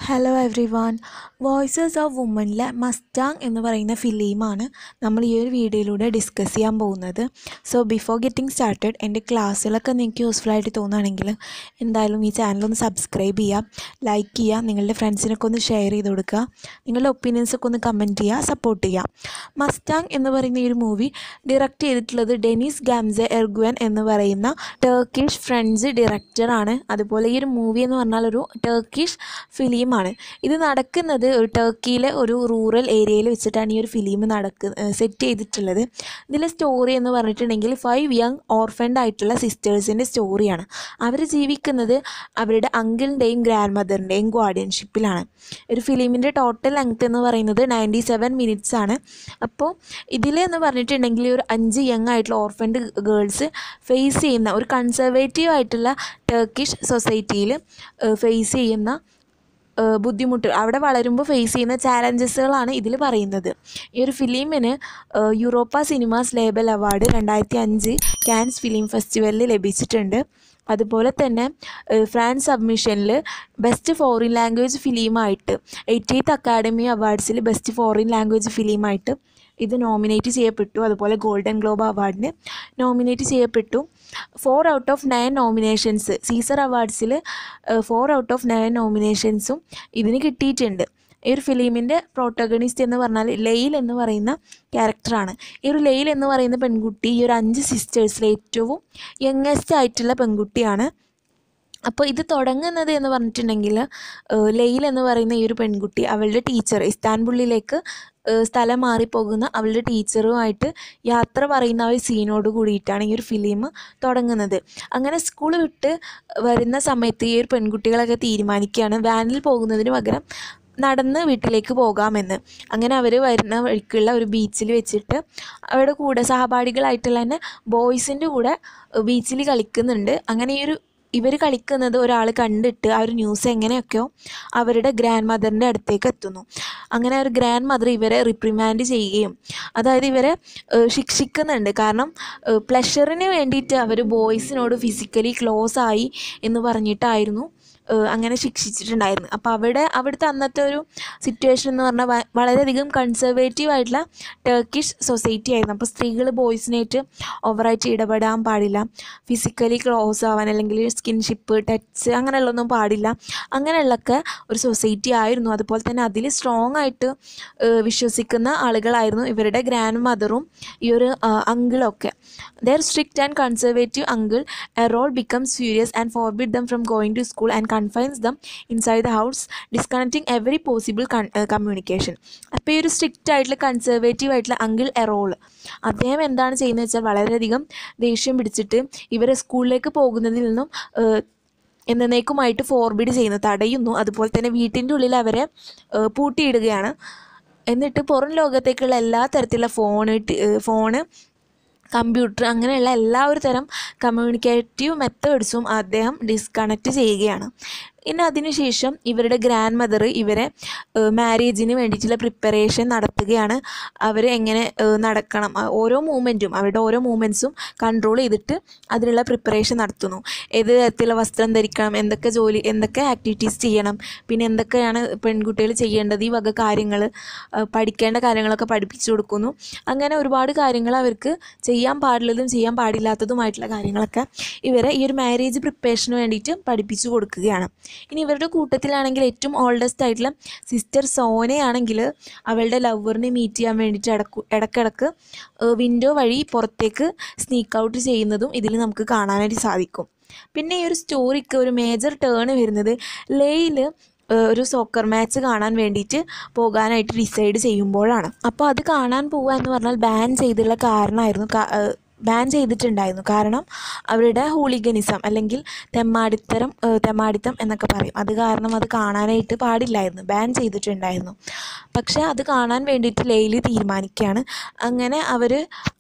hello everyone voices of വുമനിലെ Mustang എന്ന് പറയുന്ന ഫിലിമാണ് നമ്മൾ ഈ ഒരു വീഡിയോയിലൂടെ ഡിസ്കസ് ചെയ്യാൻ പോകുന്നത് സോ ബിഫോർ ഗെറ്റിംഗ് സ്റ്റാർട്ടഡ് എൻ്റെ ക്ലാസ്സുകളൊക്കെ നിങ്ങൾക്ക് യൂസ്ഫുൾ ആയിട്ട് തോന്നുകയാണെങ്കിൽ എന്തായാലും ഈ ചാനലൊന്ന് സബ്സ്ക്രൈബ് ചെയ്യുക ലൈക്ക് ചെയ്യുക നിങ്ങളുടെ ഫ്രണ്ട്സിനൊക്കെ ഒന്ന് ഷെയർ ചെയ്ത് കൊടുക്കുക നിങ്ങളുടെ ഒപ്പീനിയൻസൊക്കെ ഒന്ന് കമൻറ്റ് ചെയ്യുക സപ്പോർട്ട് ചെയ്യുക മസ്റ്റാങ് എന്ന് പറയുന്ന ഈ ഒരു മൂവി ഡയറക്റ്റ് ചെയ്തിട്ടുള്ളത് ഡെനിസ് ഗാംസെ എർഗ്വൻ എന്ന് പറയുന്ന ടർക്കിഷ് ഫ്രഞ്ച് ഡയറക്ടറാണ് അതുപോലെ ഈ ഒരു മൂവി എന്ന് പറഞ്ഞാൽ ഒരു ടർക്കിഷ് ഫിലിമാണ് ഇത് നടക്കുന്നത് ഒരു ടർക്കിയിലെ ഒരു റൂറൽ ഏരിയയിൽ വെച്ചിട്ടാണ് ഈ ഒരു ഫിലിം നടക്ക് സെറ്റ് ചെയ്തിട്ടുള്ളത് ഇതിലെ സ്റ്റോറി എന്ന് പറഞ്ഞിട്ടുണ്ടെങ്കിൽ ഫൈവ് യങ് ഓർഫൻഡ് ആയിട്ടുള്ള സിസ്റ്റേഴ്സിൻ്റെ സ്റ്റോറിയാണ് അവർ ജീവിക്കുന്നത് അവരുടെ അങ്കിളിൻ്റെയും ഗ്രാൻഡ് മദറിൻ്റെയും ഗാർഡിയൻഷിപ്പിലാണ് ഒരു ഫിലിമിൻ്റെ ടോട്ടൽ ലെങ്ത് എന്ന് പറയുന്നത് നയൻറ്റി സെവൻ മിനിറ്റ്സ് ആണ് അപ്പോൾ ഇതിൽ എന്ന് പറഞ്ഞിട്ടുണ്ടെങ്കിൽ ഒരു അഞ്ച് യങ് ആയിട്ടുള്ള ഓർഫൻഡ് ഗേൾസ് ഫേസ് ചെയ്യുന്ന ഒരു കൺസർവേറ്റീവ് ആയിട്ടുള്ള ടർക്കിഷ് സൊസൈറ്റിയിൽ ഫേസ് ചെയ്യുന്ന ഏഹ് ബുദ്ധിമുട്ട് അവിടെ വളരുമ്പോൾ ഫേസ് ചെയ്യുന്ന ചാലഞ്ചസുകളാണ് ഇതിൽ പറയുന്നത് ഈ ഒരു ഫിലിമിന് ഏഹ് യൂറോപ്പ സിനിമാസ് ലേബൽ അവാർഡ് രണ്ടായിരത്തി അഞ്ച് കാൻസ് ഫിലിം ഫെസ്റ്റിവലിൽ ലഭിച്ചിട്ടുണ്ട് അതുപോലെ തന്നെ ഏഹ് ഫ്രാൻസ് സബ്മിഷനിൽ ബെസ്റ്റ് ഫോറിൻ ലാംഗ്വേജ് ഫിലിമായിട്ട് എയ്റ്റീത്ത് അക്കാഡമി അവാർഡ്സിൽ ബെസ്റ്റ് ഫോറിൻ ലാംഗ്വേജ് ഫിലിമായിട്ട് ഇത് നോമിനേറ്റ് ചെയ്യപ്പെട്ടു അതുപോലെ ഗോൾഡൻ ഗ്ലോബ് അവാർഡിന് നോമിനേറ്റ് ചെയ്യപ്പെട്ടു four out of nine nominations Cesar അവാർഡ്സിൽ ഫോർ ഔട്ട് ഓഫ് നയൻ നോമിനേഷൻസും ഇതിന് കിട്ടിയിട്ടുണ്ട് ഈ ഒരു ഫിലിമിൻ്റെ പ്രോട്ടഗണിസ്റ്റ് എന്ന് പറഞ്ഞാൽ ലെയിൽ എന്ന് പറയുന്ന ക്യാരക്ടറാണ് ഈ ഒരു ലെയിൽ എന്ന് പറയുന്ന പെൺകുട്ടി ഈ ഒരു അഞ്ച് സിസ്റ്റേഴ്സിലെ ഏറ്റവും യങ്ങസ്റ്റ് ആയിട്ടുള്ള പെൺകുട്ടിയാണ് അപ്പോൾ ഇത് തുടങ്ങുന്നത് എന്ന് പറഞ്ഞിട്ടുണ്ടെങ്കിൽ ലെയിൽ എന്ന് പറയുന്ന ഈ ഒരു പെൺകുട്ടി അവളുടെ ടീച്ചർ ഇസ്താൻബുള്ളിലേക്ക് ഏഹ് സ്ഥലം മാറിപ്പോകുന്ന അവളുടെ ടീച്ചറുമായിട്ട് യാത്ര പറയുന്ന ആ ഒരു സീനോട് കൂടിയിട്ടാണ് ഈ ഒരു ഫിലിം തുടങ്ങുന്നത് അങ്ങനെ സ്കൂൾ വിട്ട് വരുന്ന സമയത്ത് ഈ ഒരു പെൺകുട്ടികളൊക്കെ തീരുമാനിക്കുകയാണ് വാനിൽ പോകുന്നതിന് പകരം നടന്ന് വീട്ടിലേക്ക് പോകാമെന്ന് അങ്ങനെ അവർ വരുന്ന വഴിക്കുള്ള ഒരു ബീച്ചിൽ വെച്ചിട്ട് അവരുടെ കൂടെ സഹപാഠികളായിട്ടുള്ള തന്നെ ബോയ്സിൻ്റെ കൂടെ ബീച്ചിൽ കളിക്കുന്നുണ്ട് അങ്ങനെ ഈ ഒരു ഇവർ കളിക്കുന്നത് ഒരാൾ കണ്ടിട്ട് ആ ഒരു ന്യൂസ് എങ്ങനെയൊക്കെയോ അവരുടെ ഗ്രാൻഡ് മദറിൻ്റെ അടുത്തേക്ക് എത്തുന്നു അങ്ങനെ ഒരു ഗ്രാൻഡ് മദർ ഇവരെ റിപ്രിമാൻഡ് ചെയ്യുകയും അതായത് ഇവരെ ഏഹ് ശിക്ഷിക്കുന്നുണ്ട് കാരണം പ്ലഷറിന് വേണ്ടിയിട്ട് അവർ ബോയ്സിനോട് ഫിസിക്കലി ക്ലോസ് ആയി എന്ന് പറഞ്ഞിട്ടായിരുന്നു ഏഹ് അങ്ങനെ ശിക്ഷിച്ചിട്ടുണ്ടായിരുന്നു അപ്പോൾ അവിടെ അവിടുത്തെ അന്നത്തെ ഒരു സിറ്റുവേഷൻ എന്ന് പറഞ്ഞാൽ വ- വളരെയധികം കൺസർവേറ്റീവ് ആയിട്ടുള്ള ടർക്കിഷ് സൊസൈറ്റി ആയിരുന്നു അപ്പോൾ സ്ത്രീകൾ ബോയ്സിനായിട്ട് ഓവറായിട്ട് ഇടപെടാൻ പാടില്ല ഫിസിക്കലി ക്ലോസ് ആവാൻ അല്ലെങ്കിൽ സ്കിൻഷിപ്പ് ടച്ച് അങ്ങനെയുള്ളതൊന്നും പാടില്ല അങ്ങനെയുള്ളൊക്കെ ഒരു സൊസൈറ്റി ആയിരുന്നു അതുപോലെ തന്നെ അതിൽ സ്ട്രോങ് ആയിട്ട് ഏഹ് വിശ്വസിക്കുന്ന ആളുകളായിരുന്നു ഇവരുടെ ഗ്രാൻഡ് മദറും ഈ ഒരു അങ്കിളൊക്കെ they're strict and conservative uncle Erol becomes furious and forbid them from going to school and confines them inside the house disconnecting every possible communication അപ്പോൾ ഈ ഒരു സ്ട്രിക്റ്റ് ആയിട്ടുള്ള കൺസർവേറ്റീവ് ആയിട്ടുള്ള അങ്കിൾ എറോൾ അദ്ദേഹം എന്താണ് ചെയ്യുന്നത് വെച്ചാൽ വളരെയധികം ദേഷ്യം പിടിച്ചിട്ട് ഇവരെ സ്കൂളിലേക്ക് പോകുന്നതിൽ നിന്നും ഏഹ്, എന്നേക്കുമായിട്ട് ഫോർബിഡ് ചെയ്യുന്നു തടയുന്നു അതുപോലെ തന്നെ വീട്ടിൻ്റെ ഉള്ളിൽ അവരെ ഏഹ്, പൂട്ടിയിടുകയാണ് എന്നിട്ട് പുറം ലോകത്തേക്കുള്ള എല്ലാ തരത്തിലുള്ള ഫോണ് ടി- ഏഹ്, ഫോണ് കമ്പ്യൂട്ടർ അങ്ങനെയുള്ള എല്ലാ ഒരു തരം കമ്മ്യൂണിക്കേറ്റീവ് മെത്തേഡ്സും അദ്ദേഹം ഡിസ്കണക്റ്റ് ചെയ്യുകയാണ് ഇനി അതിനുശേഷം ഇവരുടെ ഗ്രാൻഡ് മദർ ഇവരെ മാരേജിന് വേണ്ടിയിട്ടുള്ള പ്രിപ്പറേഷൻ നടത്തുകയാണ് അവർ എങ്ങനെ ഏഹ്, നടക്കണം ആ ഓരോ മൂമെൻറ്റും അവരുടെ ഓരോ മൂമെൻറ്റ്സും കൺട്രോൾ ചെയ്തിട്ട് അതിനുള്ള പ്രിപ്പറേഷൻ നടത്തുന്നു ഏത് തരത്തിലുള്ള വസ്ത്രം ധരിക്കണം എന്തൊക്കെ ജോലി എന്തൊക്കെ ആക്ടിവിറ്റീസ് ചെയ്യണം പിന്നെ എന്തൊക്കെയാണ് പെൺകുട്ടികൾ ചെയ്യേണ്ടത് ഈ വക കാര്യങ്ങൾ പഠിക്കേണ്ട കാര്യങ്ങളൊക്കെ പഠിപ്പിച്ചു കൊടുക്കുന്നു അങ്ങനെ ഒരുപാട് കാര്യങ്ങൾ അവർക്ക് ചെയ്യാൻ പാടുള്ളതും ചെയ്യാൻ പാടില്ലാത്തതുമായിട്ടുള്ള കാര്യങ്ങളൊക്കെ ഇവരെ ഈ ഒരു മാരേജ് പ്രിപ്പറേഷന് വേണ്ടിയിട്ട് പഠിപ്പിച്ചു കൊടുക്കുകയാണ് ഇനി ഇവരുടെ കൂട്ടത്തിലാണെങ്കിൽ ഏറ്റവും ഓൾഡസ്റ്റ് ആയിട്ടുള്ള സിസ്റ്റർ സോനയാണെങ്കിൽ അവളുടെ ലവറിനെ മീറ്റ് ചെയ്യാൻ വേണ്ടിയിട്ട് ഇടക്കു ഇടക്കിടക്ക് വിൻഡോ വഴി പുറത്തേക്ക് സ്നീക്ക് ഔട്ട് ചെയ്യുന്നതും ഇതിൽ നമുക്ക് കാണാനായിട്ട് സാധിക്കും പിന്നെ ഈ ഒരു സ്റ്റോറിക്ക് ഒരു മേജർ ടേൺ വരുന്നത് ലേയിൽ ഒരു സോക്കർ മാച്ച് കാണാൻ വേണ്ടിയിട്ട് പോകാനായിട്ട് ഡിസൈഡ് ചെയ്യുമ്പോഴാണ് അപ്പോൾ അത് കാണാൻ പോവുക എന്ന് പറഞ്ഞാൽ ബാൻ ചെയ്തുള്ള കാരണമായിരുന്നു ബാൻ ചെയ്തിട്ടുണ്ടായിരുന്നു കാരണം അവരുടെ ഹൂളിഗനിസം അല്ലെങ്കിൽ തെമ്മാടിത്തരം ഏഹ് തെമ്മാടിത്തം എന്നൊക്കെ പറയും അത് കാരണം അത് കാണാനായിട്ട് പാടില്ലായിരുന്നു ബാൻ ചെയ്തിട്ടുണ്ടായിരുന്നു പക്ഷേ അത് കാണാൻ വേണ്ടിയിട്ട് ലെയിൽ തീരുമാനിക്കുകയാണ് അങ്ങനെ അവർ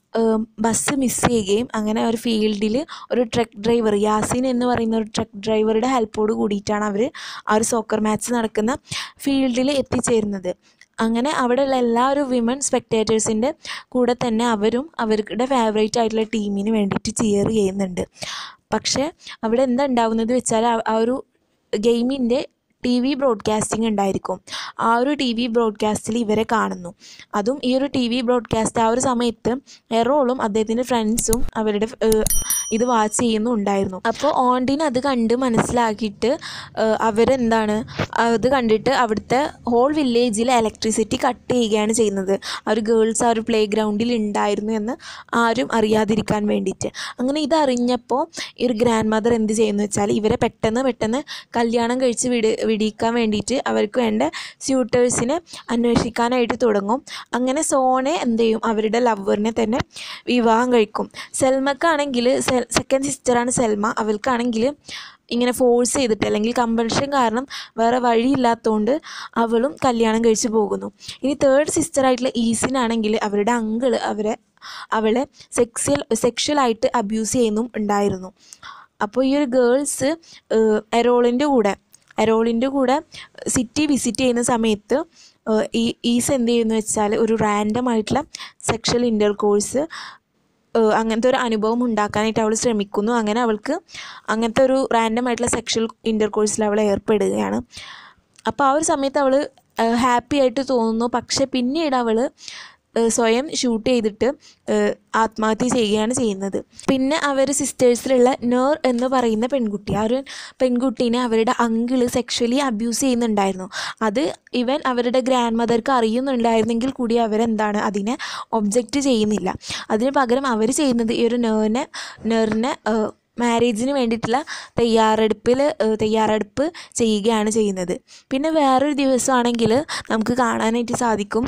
ബസ് മിസ് ചെയ്യുകയും അങ്ങനെ ഒരു ഫീൽഡിൽ ഒരു ട്രക്ക് ഡ്രൈവർ യാസിൻ എന്ന് പറയുന്ന ഒരു ട്രക്ക് ഡ്രൈവറുടെ ഹെൽപ്പോട് കൂടിയിട്ടാണ് അവർ ആ ഒരു സോക്കർ മാച്ച് നടക്കുന്ന ഫീൽഡിൽ എത്തിച്ചേരുന്നത് അങ്ങനെ അവിടെയുള്ള എല്ലാ ഒരു വിമൻ സ്പെക്ടേറ്റേഴ്സിൻ്റെ കൂടെ തന്നെ അവരും അവരുടെ ഫേവറേറ്റ് ആയിട്ടുള്ള ടീമിന് വേണ്ടിയിട്ട് ചിയർ ചെയ്യുന്നുണ്ട് പക്ഷേ അവിടെ എന്താ ഉണ്ടാവുന്നത് വെച്ചാൽ ആ- ആ ഒരു ഗെയിമിൻ്റെ ടി വി ബ്രോഡ്കാസ്റ്റിംഗ് ഉണ്ടായിരിക്കും ആ ഒരു ടി വി ബ്രോഡ്കാസ്റ്റിൽ ഇവരെ കാണുന്നു അതും ഈ ഒരു ടി വി ബ്രോഡ്കാസ്റ്റ് ആ ഒരു സമയത്ത് എറോളും അദ്ദേഹത്തിൻ്റെ ഫ്രണ്ട്സും അവരുടെ ഏഹ്, ഇത് വാച്ച് ചെയ്യുന്നുണ്ടായിരുന്നു അപ്പോൾ ഓണ്ടിന് അത് കണ്ട് മനസ്സിലാക്കിയിട്ട് ഏഹ്, അവരെന്താണ് അത് കണ്ടിട്ട് അവിടുത്തെ ഹോൾ വില്ലേജിൽ ഇലക്ട്രിസിറ്റി കട്ട് ചെയ്യുകയാണ് ചെയ്യുന്നത് ആ ഒരു ഗേൾസ് ആ ഒരു പ്ലേ ഗ്രൗണ്ടിൽ ഉണ്ടായിരുന്നു എന്ന് ആരും അറിയാതിരിക്കാൻ വേണ്ടിയിട്ട് അങ്ങനെ ഇതറിഞ്ഞപ്പോൾ ഈ ഒരു ഗ്രാൻഡ് മദർ എന്ത് ചെയ്യുന്നു വെച്ചാൽ ഇവരെ പെട്ടെന്ന് പെട്ടെന്ന് കല്യാണം കഴിച്ച് വിടി വിടിയിക്കാൻ വേണ്ടിയിട്ട് അവർക്ക് വേണ്ട സ്യൂട്ടേഴ്സിനെ അന്വേഷിക്കാനായിട്ട് തുടങ്ങും അങ്ങനെ സോനെ എന്ത് ചെയ്യും അവരുടെ ലവറിനെ തന്നെ വിവാഹം കഴിക്കും സെൽമക്കാണെങ്കിൽ സെക്കൻഡ് സിസ്റ്ററാണ് സെൽമ അവൾക്കാണെങ്കിൽ ഇങ്ങനെ ഫോഴ്സ് ചെയ്തിട്ട് അല്ലെങ്കിൽ കമ്പൽഷൻ കാരണം വേറെ വഴിയില്ലാത്തതുകൊണ്ട് അവളും കല്യാണം കഴിച്ച് പോകുന്നു ഇനി തേർഡ് സിസ്റ്ററായിട്ടുള്ള ഈസിനാണെങ്കിൽ അവരുടെ അങ്കിള് അവരെ അവളെ സെക്സ്വൽ സെക്ഷലായിട്ട് അബ്യൂസ് ചെയ്യുന്നും ഉണ്ടായിരുന്നു അപ്പോൾ ഈ ഒരു ഗേൾസ് എറോളിൻ്റെ കൂടെ എറോളിൻ്റെ കൂടെ സിറ്റി വിസിറ്റ് ചെയ്യുന്ന സമയത്ത് ഏഹ്, ഈ ഈസ് എന്ത് ചെയ്യുന്നു വെച്ചാൽ ഒരു റാൻഡം ആയിട്ടുള്ള സെക്ഷൽ ഇൻ്റർകോഴ്സ് അങ്ങനത്തെ ഒരു അനുഭവം ഉണ്ടാക്കാനായിട്ട് അവൾ ശ്രമിക്കുന്നു അങ്ങനെ അവൾക്ക് അങ്ങനത്തെ ഒരു റാൻഡം ആയിട്ടുള്ള സെക്ഷൽ ഇൻ്റർകോഴ്സിൽ അവൾ ഏർപ്പെടുകയാണ് അപ്പോൾ ആ ഒരു സമയത്ത് അവൾ ഹാപ്പി ആയിട്ട് തോന്നുന്നു പക്ഷെ പിന്നീട് അവൾ സ്വയം ഷൂട്ട് ചെയ്തിട്ട് ഏഹ്, ആത്മഹത്യ ചെയ്യുകയാണ് ചെയ്യുന്നത് പിന്നെ അവർ സിസ്റ്റേഴ്സിലുള്ള നെർ എന്ന് പറയുന്ന പെൺകുട്ടി ആ ഒരു പെൺകുട്ടീനെ അവരുടെ അങ്കിള് സെക്ഷലി അബ്യൂസ് ചെയ്യുന്നുണ്ടായിരുന്നു അത് ഇവൻ അവരുടെ ഗ്രാൻഡ് മദർക്ക് അറിയുന്നുണ്ടായിരുന്നെങ്കിൽ കൂടി അവരെന്താണ് അതിനെ ഒബ്ജക്റ്റ് ചെയ്യുന്നില്ല അതിന് പകരം അവർ ചെയ്യുന്നത് ഈ ഒരു നെറിനെ നെറിനെ മാരേജിന് വേണ്ടിയിട്ടുള്ള തയ്യാറെടുപ്പിൽ തയ്യാറെടുപ്പ് ചെയ്യുകയാണ് ചെയ്യുന്നത് പിന്നെ വേറൊരു ദിവസമാണെങ്കിൽ നമുക്ക് കാണാനായിട്ട് സാധിക്കും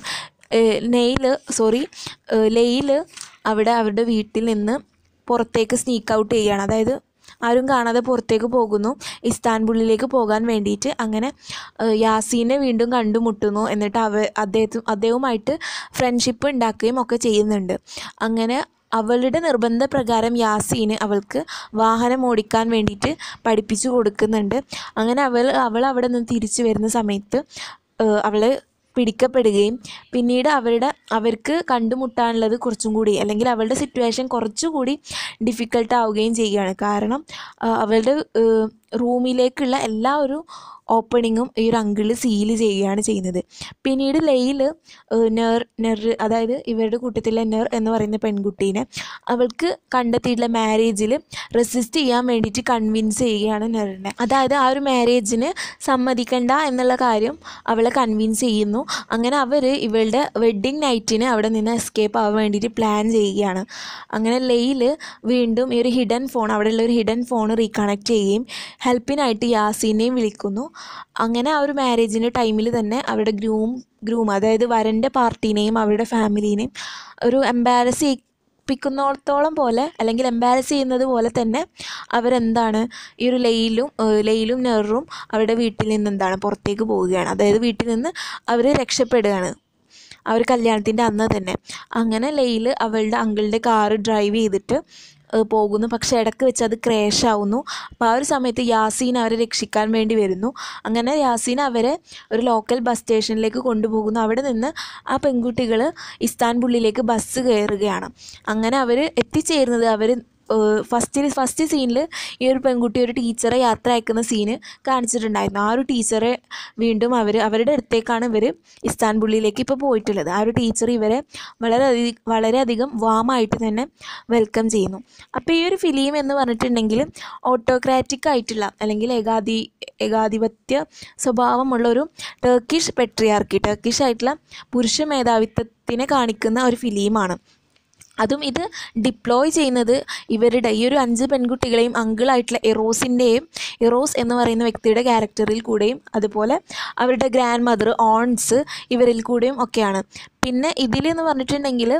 നെയിൽ സോറി ലെയിൽ അവിടെ അവരുടെ വീട്ടിൽ നിന്ന് പുറത്തേക്ക് സ്നീക്ക് ഔട്ട് ചെയ്യുകയാണ് അതായത് ആരും കാണാതെ പുറത്തേക്ക് പോകുന്നു ഇസ്താൻബുളിലേക്ക് പോകാൻ വേണ്ടിയിട്ട് അങ്ങനെ ഏഹ്, യാസീനെ വീണ്ടും കണ്ടുമുട്ടുന്നു എന്നിട്ട് അവ അദ്ദേഹത്തും അദ്ദേഹവുമായിട്ട് ഫ്രണ്ട്ഷിപ്പ് ഉണ്ടാക്കുകയും ഒക്കെ ചെയ്യുന്നുണ്ട് അങ്ങനെ അവളുടെ നിർബന്ധപ്രകാരം യാസീന് അവൾക്ക് വാഹനം ഓടിക്കാൻ വേണ്ടിയിട്ട് പഠിപ്പിച്ചു കൊടുക്കുന്നുണ്ട് അങ്ങനെ അവൾ അവൾ അവിടെ നിന്ന് തിരിച്ചു വരുന്ന സമയത്ത് ഏഹ്, അവള് പിടിക്കപ്പെടുകയും പിന്നീട് അവരുടെ അവർക്ക് കണ്ടുമുട്ടാനുള്ളത് കുറച്ചും കൂടി അല്ലെങ്കിൽ അവളുടെ സിറ്റുവേഷൻ കുറച്ചുകൂടി ഡിഫിക്കൽട്ട് ആവുകയും ചെയ്യുകയാണ് കാരണം ആ, അവളുടെ ഏഹ്, റൂമിലേക്കുള്ള എല്ലാ ഒരു ഓപ്പണിങ്ങും ഈ ഒരു അങ്കിള് സീല് ചെയ്യുകയാണ് ചെയ്യുന്നത് പിന്നീട് ലെയിൽ നെർ നെർ അതായത് ഇവരുടെ കൂട്ടത്തിലെ നെർ എന്ന് പറയുന്ന പെൺകുട്ടീനെ അവൾക്ക് കണ്ടെത്തിയിട്ടുള്ള മാരേജിൽ റെസിസ്റ്റ് ചെയ്യാൻ വേണ്ടിയിട്ട് കൺവിൻസ് ചെയ്യുകയാണ് നെറിനെ അതായത് ആ ഒരു മാരേജിന് സമ്മതിക്കണ്ട എന്നുള്ള കാര്യം അവളെ കൺവിൻസ് ചെയ്യുന്നു അങ്ങനെ അവർ ഇവളുടെ വെഡ്ഡിങ് നൈറ്റിന് അവിടെ നിന്ന് എസ്കേപ്പ് ആവാൻ വേണ്ടിയിട്ട് പ്ലാൻ ചെയ്യുകയാണ് അങ്ങനെ ലെയിൽ വീണ്ടും ഈ ഒരു ഹിഡൻ ഫോൺ അവിടെയുള്ള ഒരു ഹിഡൻ ഫോൺ റീകണക്ട് ചെയ്യുകയും ഹെൽപ്പിനായിട്ട് യാസീനെയും വിളിക്കുന്നു അങ്ങനെ ആ ഒരു മാരേജിൻ്റെ ടൈമിൽ തന്നെ അവരുടെ ഗ്രൂം ഗ്രൂം അതായത് വരൻ്റെ പാർട്ടീനെയും അവരുടെ ഫാമിലീനെയും ഒരു എംബാരസ് ചെയ്യിപ്പിക്കുന്നിടത്തോളം പോലെ അല്ലെങ്കിൽ എംബാരസ് ചെയ്യുന്നത് പോലെ തന്നെ അവരെന്താണ് ഈ ഒരു ലെയിലും ഏഹ് ലെയിലും നെറും അവരുടെ വീട്ടിൽ നിന്ന് എന്താണ് പുറത്തേക്ക് പോവുകയാണ് അതായത് വീട്ടിൽ നിന്ന് അവർ രക്ഷപ്പെടുകയാണ് ആ ഒരു കല്യാണത്തിൻ്റെ അന്ന് തന്നെ അങ്ങനെ ലെയിൽ അവളുടെ അങ്കിളുടെ കാറ് ഡ്രൈവ് ചെയ്തിട്ട് ഏഹ് പോകുന്നു പക്ഷേ ഇടയ്ക്ക് വെച്ച് അത് ക്രാഷ് ആവുന്നു അപ്പോൾ ആ ഒരു സമയത്ത് യാസീൻ അവരെ രക്ഷിക്കാൻ വേണ്ടി വരുന്നു അങ്ങനെ യാസീൻ അവരെ ഒരു ലോക്കൽ ബസ് സ്റ്റേഷനിലേക്ക് കൊണ്ടുപോകുന്നു അവിടെ നിന്ന് ആ പെൺകുട്ടികൾ ഇസ്താൻബുള്ളിലേക്ക് ബസ് കയറുകയാണ് അങ്ങനെ അവർ എത്തിച്ചേരുന്നത് അവർ ഫസ്റ്റ് ഫസ്റ്റ് സീനിൽ ഈ ഒരു പെൺകുട്ടി ഒരു ടീച്ചറെ യാത്ര അയക്കുന്ന സീന് കാണിച്ചിട്ടുണ്ടായിരുന്നു ആ ഒരു ടീച്ചറെ വീണ്ടും അവർ അവരുടെ അടുത്തേക്കാണ് ഇവർ ഇസ്താൻബുള്ളിലേക്ക് ഇപ്പോൾ പോയിട്ടുള്ളത് ആ ഒരു ടീച്ചർ ഇവരെ വളരെ അധി- വളരെയധികം വാമായിട്ട് തന്നെ വെൽക്കം ചെയ്യുന്നു അപ്പോൾ ഈ ഒരു ഫിലിം എന്ന് പറഞ്ഞിട്ടുണ്ടെങ്കിൽ ഓട്ടോക്രാറ്റിക് ആയിട്ടുള്ള അല്ലെങ്കിൽ ഏകാധി ഏകാധിപത്യ സ്വഭാവമുള്ള ഒരു ടർക്കിഷ് പെട്രിയാർക്കി ടർക്കിഷ് ആയിട്ടുള്ള പുരുഷ മേധാവിത്വത്തിനെ കാണിക്കുന്ന ഒരു ഫിലിമാണ് അതും ഇത് ഡിപ്ലോയ് ചെയ്യുന്നത് ഇവരുടെ ഈ ഒരു അഞ്ച് പെൺകുട്ടികളെയും അങ്കിളായിട്ടുള്ള എറോസിൻ്റെയും എറോസ് എന്ന് പറയുന്ന വ്യക്തിയുടെ ക്യാരക്ടറിൽ കൂടെയും അതുപോലെ അവരുടെ ഗ്രാൻഡ് മദർ ഓൺസ് ഇവരിൽ കൂടെയും ഒക്കെയാണ് പിന്നെ ഇതിലെന്ന് പറഞ്ഞിട്ടുണ്ടെങ്കിൽ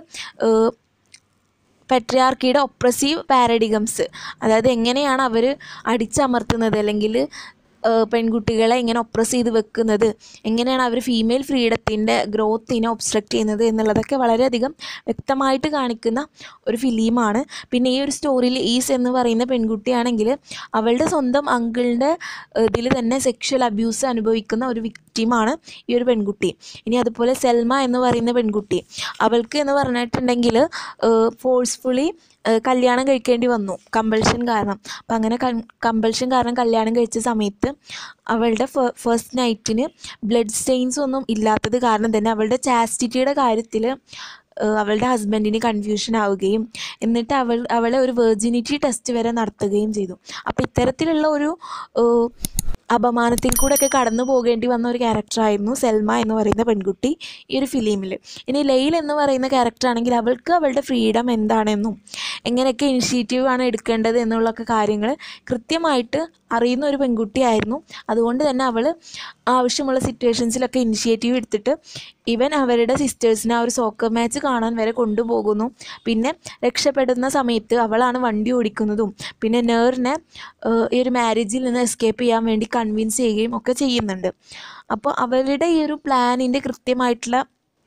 പെട്രിയാർക്കിയുടെ ഒപ്രസീവ് പാരഡിഗംസ് അതായത് എങ്ങനെയാണ് അവർ അടിച്ചമർത്തുന്നത് അല്ലെങ്കിൽ ഏഹ് പെൺകുട്ടികളെ ഇങ്ങനെ ഒപ്രസ് ചെയ്ത് വെക്കുന്നത് എങ്ങനെയാണ് അവർ ഫീമെയിൽ ഫ്രീഡത്തിൻ്റെ ഗ്രോത്തിനെ ഒബ്സ്ട്രക്റ്റ് ചെയ്യുന്നത് എന്നുള്ളതൊക്കെ വളരെയധികം വ്യക്തമായിട്ട് കാണിക്കുന്ന ഒരു ഫിലിമാണ് പിന്നെ ഈ ഒരു സ്റ്റോറിയിൽ ഈസ് എന്ന് പറയുന്ന പെൺകുട്ടിയാണെങ്കിൽ അവളുടെ സ്വന്തം അങ്കിളിൻ്റെ ഇതിൽ തന്നെ സെക്ഷൽ അബ്യൂസ് അനുഭവിക്കുന്ന ഒരു വിക്റ്റിമാണ് ഈ ഒരു പെൺകുട്ടി ഇനി അതുപോലെ സെൽമ എന്ന് പറയുന്ന പെൺകുട്ടി അവൾക്ക് എന്ന് പറഞ്ഞിട്ടുണ്ടെങ്കിൽ ഫോഴ്സ്ഫുള്ളി ഏഹ് കല്യാണം കഴിക്കേണ്ടി വന്നു കമ്പൾഷൻ കാരണം അപ്പം അങ്ങനെ കമ്പൾഷൻ കാരണം കല്യാണം കഴിച്ച സമയത്ത് അവളുടെ ഫസ്റ്റ് നൈറ്റിന് ബ്ലഡ് സ്റ്റെയിൻസ് ഒന്നും ഇല്ലാത്തത് കാരണം തന്നെ അവളുടെ ചാസ്റ്റിറ്റിയുടെ കാര്യത്തിൽ അവളുടെ ഹസ്ബൻഡിന് കൺഫ്യൂഷൻ ആവുകയും എന്നിട്ട് അവൾ അവളെ ഒരു വെർജിനിറ്റി ടെസ്റ്റ് വരെ നടത്തുകയും ചെയ്തു അപ്പോൾ ഇത്തരത്തിലുള്ള ഒരു ഏഹ്, അപമാനത്തിൽ കൂടെയൊക്കെ കടന്നു പോകേണ്ടി വന്ന ഒരു ക്യാരക്ടറായിരുന്നു സെൽമ എന്ന് പറയുന്ന പെൺകുട്ടി ഈ ഒരു ഫിലിമിൽ ഇനി ലെയിൽ എന്ന് പറയുന്ന ക്യാരക്ടർ ആണെങ്കിൽ അവൾക്ക് അവളുടെ ഫ്രീഡം എന്താണെന്നും എങ്ങനെയൊക്കെ ഇനിഷ്യേറ്റീവ് ആണ് എടുക്കേണ്ടത് എന്നുള്ളൊക്കെ കാര്യങ്ങൾ കൃത്യമായിട്ട് അറിയുന്ന ഒരു പെൺകുട്ടിയായിരുന്നു അതുകൊണ്ട് തന്നെ അവൾ ആവശ്യമുള്ള സിറ്റുവേഷൻസിലൊക്കെ ഇനിഷ്യേറ്റീവ് എടുത്തിട്ട് ഇവൻ അവരുടെ സിസ്റ്റേഴ്സിനെ ആ ഒരു സോക്കർ മാച്ച് കാണാൻ വരെ കൊണ്ടുപോകുന്നു പിന്നെ രക്ഷപ്പെടുന്ന സമയത്ത് അവളാണ് വണ്ടി ഓടിക്കുന്നതും പിന്നെ നേറിനെ ഏഹ്, ഈ ഒരു മാരേജിൽ നിന്ന് എസ്കേപ്പ് ചെയ്യാൻ വേണ്ടി കൺവിൻസ് ചെയ്യുകയും ഒക്കെ ചെയ്യുന്നുണ്ട് അപ്പോൾ അവരുടെ ഈ ഒരു പ്ലാനിൻ്റെ കൃത്യമായിട്ടുള്ള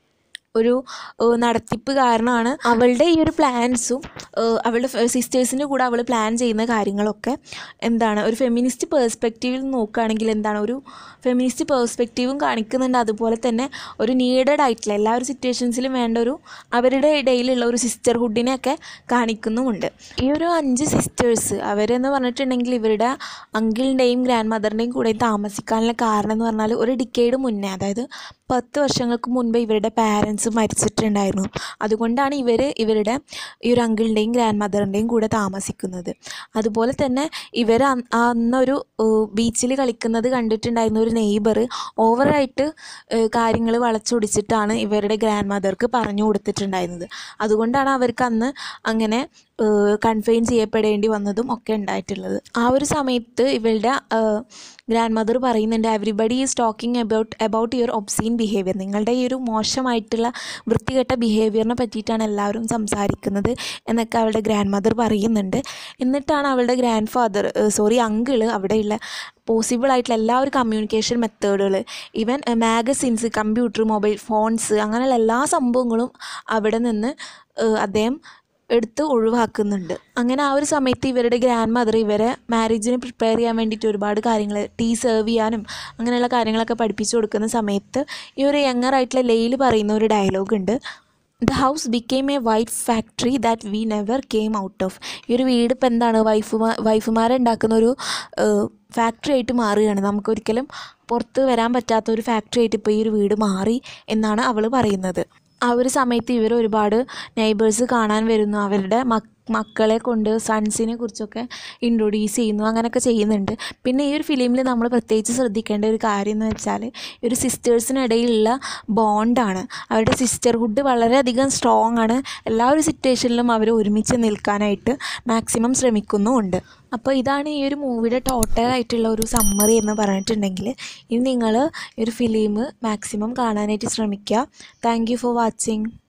ഒരു ഏഹ്, നടത്തിപ്പ് കാരണമാണ് അവളുടെ ഈ ഒരു പ്ലാൻസും അവളുടെ സിസ്റ്റേഴ്സിൻ്റെ കൂടെ അവൾ പ്ലാൻ ചെയ്യുന്ന കാര്യങ്ങളൊക്കെ എന്താണ് ഒരു ഫെമിനിസ്റ്റ് പേഴ്സ്പെക്റ്റീവിൽ നോക്കുകയാണെങ്കിൽ എന്താണ് ഒരു ഫെമിനിസ്റ്റ് പേഴ്സ്പെക്റ്റീവും കാണിക്കുന്നുണ്ട് അതുപോലെ തന്നെ ഒരു നീഡഡ് ആയിട്ടുള്ള എല്ലാ ഒരു സിറ്റുവേഷൻസിലും വേണ്ട ഒരു അവരുടെ ഇടയിലുള്ള ഒരു സിസ്റ്റർഹുഡിനെയൊക്കെ കാണിക്കുന്നുമുണ്ട് ഈ ഒരു അഞ്ച് സിസ്റ്റേഴ്സ് അവരെന്ന് പറഞ്ഞിട്ടുണ്ടെങ്കിൽ ഇവരുടെ അങ്കിളിൻ്റെയും ഗ്രാൻഡ് മദറിൻ്റെയും കൂടെ താമസിക്കാനുള്ള കാരണം എന്ന് പറഞ്ഞാൽ ഒരു ഡിക്കേഡ് മുന്നേ അതായത് പത്ത് വർഷങ്ങൾക്ക് മുൻപ് ഇവരുടെ പാരൻസ് മരിച്ചിട്ടുണ്ടായിരുന്നു അതുകൊണ്ടാണ് ഇവർ ഇവരുടെ ഈ ഒരു അങ്കിളിൻ്റെയും ഗ്രാൻഡ് മദറിൻ്റെയും കൂടെ താമസിക്കുന്നത് അതുപോലെ തന്നെ ഇവർ അന്നൊരു ബീച്ചിൽ കളിക്കുന്നത് കണ്ടിട്ടുണ്ടായിരുന്ന ഒരു നെയ്ബർ ഓവറായിട്ട് കാര്യങ്ങൾ വളച്ചൊടിച്ചിട്ടാണ് ഇവരുടെ ഗ്രാൻഡ് മദർക്ക് പറഞ്ഞു കൊടുത്തിട്ടുണ്ടായിരുന്നത് അതുകൊണ്ടാണ് അവർക്ക് അന്ന് അങ്ങനെ കൺഫൈൻ ചെയ്യപ്പെടേണ്ടി വന്നതും ഒക്കെ ഉണ്ടായിട്ടുള്ളത് ആ ഒരു സമയത്ത് ഇവളുടെ ഗ്രാൻഡ് മദർ പറയുന്നുണ്ട് everybody is talking about about your obscene behaviour നിങ്ങളുടെ ഈ ഒരു മോശമായിട്ടുള്ള വൃത്തികെട്ട ബിഹേവിയറിനെ പറ്റിയിട്ടാണ് എല്ലാവരും സംസാരിക്കുന്നത് എന്നൊക്കെ അവളുടെ ഗ്രാൻഡ് മദർ പറയുന്നുണ്ട് എന്നിട്ടാണ് അവളുടെ ഗ്രാൻഡ് ഫാദർ സോറി അങ്കിള് അവിടെയുള്ള പോസിബിൾ ആയിട്ടുള്ള എല്ലാ ഒരു കമ്മ്യൂണിക്കേഷൻ മെത്തേഡുകൾ even magazines computer mobile phones അങ്ങനെയുള്ള എല്ലാ സംഭവങ്ങളും അവിടെ നിന്ന് ഏഹ്, അദ്ദേഹം എടുത്ത് ഒഴിവാക്കുന്നുണ്ട് അങ്ങനെ ആ ഒരു സമയത്ത് ഇവരുടെ ഗ്രാൻഡ് മദർ ഇവരെ മാരേജിന് പ്രിപ്പയർ ചെയ്യാൻ വേണ്ടിയിട്ട് ഒരുപാട് കാര്യങ്ങൾ ടീ സെർവ് ചെയ്യാനും അങ്ങനെയുള്ള കാര്യങ്ങളൊക്കെ പഠിപ്പിച്ചു കൊടുക്കുന്ന സമയത്ത് ഈ ഒരു യങ്ങർ ആയിട്ടുള്ള ലെയിൽ പറയുന്ന ഒരു ഡയലോഗ് ഉണ്ട് the house became a white factory that we never came out of ഈ ഒരു വീട് ഇപ്പം എന്താണ് വൈഫുമാ വൈഫുമാരെ ഉണ്ടാക്കുന്ന ഒരു ഫാക്ടറി ആയിട്ട് മാറുകയാണ് നമുക്കൊരിക്കലും പുറത്ത് വരാൻ പറ്റാത്ത ഒരു ഫാക്ടറി ആയിട്ട് ഇപ്പോൾ ഈ ഒരു വീട് മാറി എന്നാണ് അവൾ പറയുന്നത് ആ ഒരു സമയത്ത് ഇവർ ഒരുപാട് നെയ്ബേഴ്സ് കാണാൻ വരുന്നു അവരുടെ മക് മക്കളെ കൊണ്ട് സൺസിനെ കുറിച്ചൊക്കെ ഇൻട്രൊഡ്യൂസ് ചെയ്യുന്നു അങ്ങനെയൊക്കെ ചെയ്യുന്നുണ്ട് പിന്നെ ഈ ഒരു ഫിലിമിൽ നമ്മൾ പ്രത്യേകിച്ച് ശ്രദ്ധിക്കേണ്ട ഒരു കാര്യം എന്ന് വെച്ചാൽ ഈ ഒരു സിസ്റ്റേഴ്സിനിടയിലുള്ള ബോണ്ടാണ് അവരുടെ സിസ്റ്റർഹുഡ് വളരെയധികം സ്ട്രോങ് ആണ് എല്ലാ ഒരു സിറ്റുവേഷനിലും അവർ ഒരുമിച്ച് നിൽക്കാനായിട്ട് മാക്സിമം ശ്രമിക്കുന്നുമുണ്ട് അപ്പോൾ ഇതാണ് ഈ ഒരു മൂവിയുടെ ടോട്ടൽ ആയിട്ടുള്ള ഒരു സമ്മറി എന്ന് പറഞ്ഞിട്ടുണ്ടെങ്കിൽ ഇനി നിങ്ങൾ ഈ ഒരു ഫിലിം മാക്സിമം കാണാനായിട്ട് ശ്രമിക്കുക താങ്ക് യു ഫോർ വാച്ചിങ്